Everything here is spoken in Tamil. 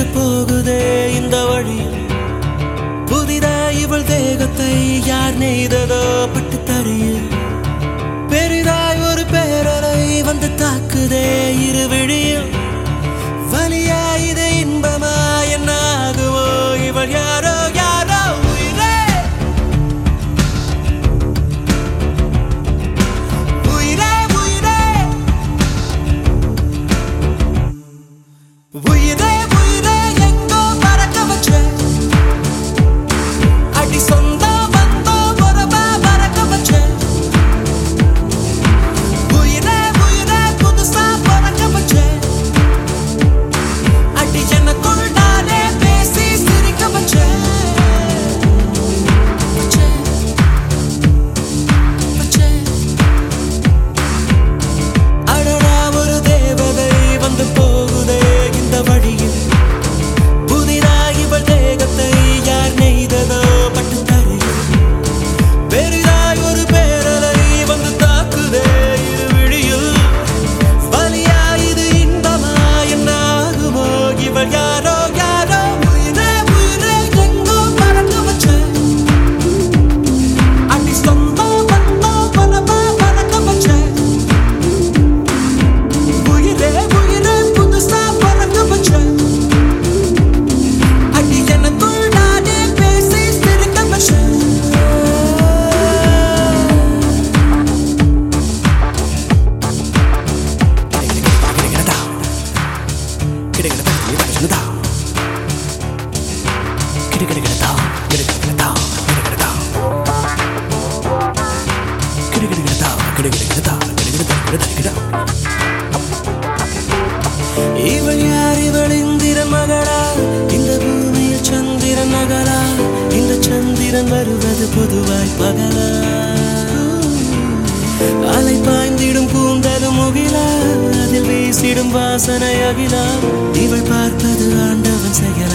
வந்து போகுதே இந்த வழியில் புதிதாய் இவள் தேகத்தை யார் நெய்ததோ பட்டு தறியில் பெரிதாய் ஒரு பேரலை வந்து தாக்குதே இரு விழியில் வலியா இது இன்பமா என்ன ஆகுமோ இவள் யாரோ யாரோ உயிரே உயிரே உயிரே உயிரே உயிரே எங்கோ பறக்க வச்ச அடி சொந்தம் வந்தோம் உறவா பறக்க வச்ச உயிரே உயிரே புதுசா பறக்க வச்ச அடி எனக்குள் நானே பேசி சிரிக்க வச்ச வச்ச, வச்ச. அடடா ஒரு தேவதை வந்து போகுதே இந்த வழியில் புதிதாய் இவள் தேகத்தை யார் நெய்ததோ பட்டு தரையில் பெரிதாய் ஒரு பேரலை வந்து தாக்குதே இரு விழியில் வலியா இது இன்பமா என்ன ஆகுமோ இவள் யாரோ யாரோ உயிரே உயிரே எங்கோ பறக்க வச்ச அடி சொந்தம் வந்தோம் பரவா பறக்க வச்ச உயிரே உயிரே புதுசா பறக்க வச்ச அடி எனக்குள் நானே பேசி சிரிக்க வச்ச இவள் யார் இவள் இந்திரன் மகளா இந்த பூமியில் சந்திரன் மகளா இந்த சந்திரன் வருவது பொதுவாய் பகலா அலை பாய்ந்திடும் கூந்தலும் முகிலா அதில் வீசிடும் வாசனை அகிலா இவள் பார்ப்பது ஆண்டவன் செயலா